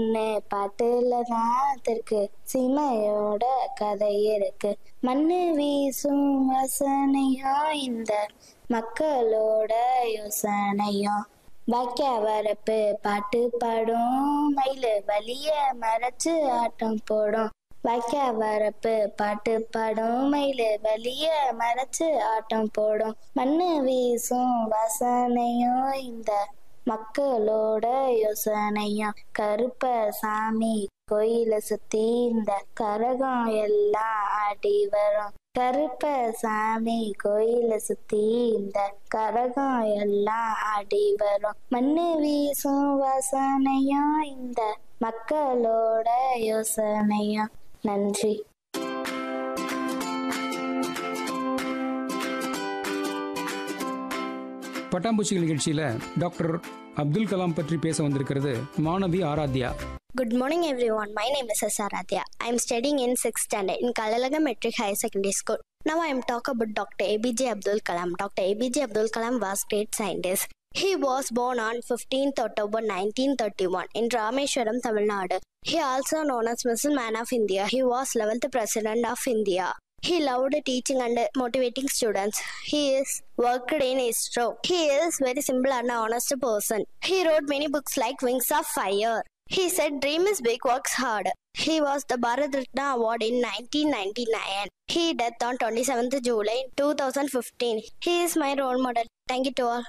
மண்ணு பாட்டுல தான் இருக்கு சீமையோட கதை இருக்கு மண்ணு வீசும் வாசனையா இந்த மக்களோட யோசனையும் வாக்கிய வரப்பு பாட்டு பாடும் மயிலு வலிய மறைச்சு ஆட்டம் போடும் வாக்கிய வரப்பு பாட்டு பாடும் மயிலு வலிய மறைச்சு ஆட்டம் போடும் மண்ணு வீசும் வாசனையும் இந்த மக்களோட யோசனையும் கருப்ப சாமி கோயில சுத்தி இந்த கரகம் எல்லாம் ஆடி வரும் கருப்ப சாமி கோயில சுத்தி இந்த கரகம் எல்லாம் ஆடி வரும் மண்ணு வீசும் வாசனையும் இந்த மக்களோட யோசனையும் நன்றி பட்டாம்பூச்சிகள் நிகழ்ச்சியில் டாக்டர் அப்துல் கலாம் பற்றி பேச வந்திருக்கிறது மாணவி Aradhya Good morning, everyone. My name is S. Aradhya. I am studying in 6th standard in Kalalaga Metric Higher Secondary School. Now I am talk about Dr. ABJ Abdul Kalam. Dr. ABJ Abdul Kalam was great scientist. He was born on 15th October 1931 in Rameshwaram, Tamil Nadu. He also known as Missile Man of India. He was 11th President of India. He loved teaching and motivating students. He is worked in ISRO. He is very simple and honest person. He wrote many books like Wings of Fire. He said, Dream is big, works hard. He was the Bharat Ratna Award in 1999. He died on 27th July 2015. He is my role model. Thank you to all.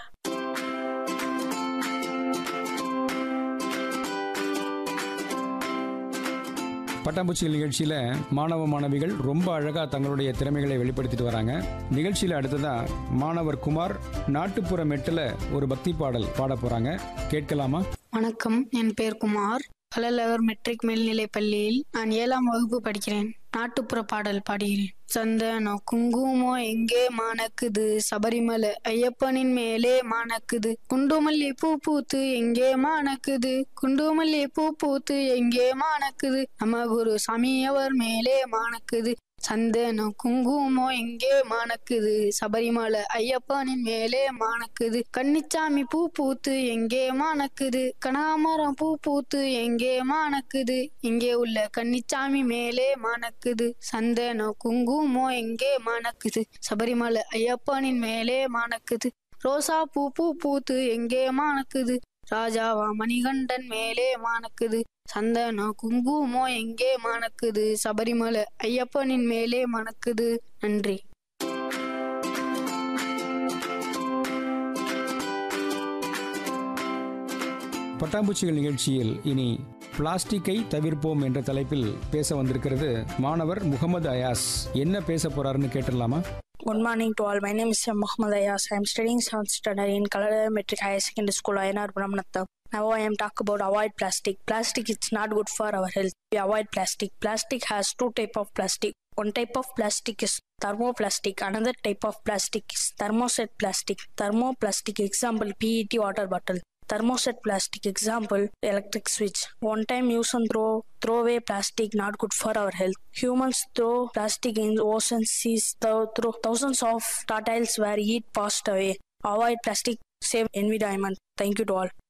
பட்டாம்பூச்சிகள் நிகழ்ச்சியில் மாணவ மாணவிகள் ரொம்ப அழகாக தங்களுடைய திறமைகளை வெளிப்படுத்திட்டு வராங்க நிகழ்ச்சியில் அடுத்ததா மாணவர் குமார் நாட்டுப்புற மெட்டில் ஒரு பக்தி பாடல் பாட போகிறாங்க கேட்கலாமா வணக்கம் என் பெயர் குமார் கலலகர் மெட்ரிக் மேல்நிலைப் பள்ளியில் நான் ஏழாம் வகுப்பு படிக்கிறேன் நாட்டுப்புற பாடல் பாடுகிறேன் சந்தனம் குங்குமம் எங்கே மானக்குது சபரிமலை ஐயப்பனின் மேலே மானக்குது குண்டுமல்லி பூ பூத்து எங்கே மானக்குது குண்டுமல்லி பூ பூத்து எங்கே மானக்குது நம்ம குரு சாமியவர் மேலே மானக்குது சந்தனம் குங்குமம் எங்கே மானக்குது சபரிமலை ஐயப்பனின் மேலே மானக்குது கன்னிச்சாமி பூ பூத்து எங்கே மானக்குது கனகாமரம் பூ பூத்து எங்கே மானக்குது இங்கே உள்ள கன்னிச்சாமி மேலே மானக்குது சந்தனம் குங்குமம் எங்கே மானக்குது சபரிமலை ஐயப்பனின் மேலே மானக்குது ரோசா பூ பூ பூத்து எங்கே மானக்குது ராஜாவா மணிகண்டன் மேலே மானக்குது சந்தனம் குங்குமம் எங்கே மணக்குது சபரிமலை ஐயப்பனின் மேலே மணக்குது நன்றி பட்டாம்பூச்சிகள் நிகழ்ச்சியில் இனி பிளாஸ்டிக்கை தவிர்ப்போம் என்ற தலைப்பில் பேச வந்திருக்கிறது மாணவர் முகமது அயாஸ் என்ன பேச போறாருன்னு கேட்டுடலாமா Good morning to all. My name is M. Muhammad Ayas. I am studying 7th standard in Kalada Metric Higher Secondary School, Ayanar Brahmanatha. Now I am talk about avoid plastic. Plastic is not good for our health. We avoid plastic. Plastic has two type of plastic. One type of plastic is thermoplastic. Another type of plastic is thermoset plastic. Thermoplastic example PET water bottle. Thermoset plastic example electric switch. One time use and throw throw away plastic not good for our health. Humans throw plastic in oceans, seas, throw, throw thousands of turtles were eat passed away. Avoid plastic, save environment. Thank you to all.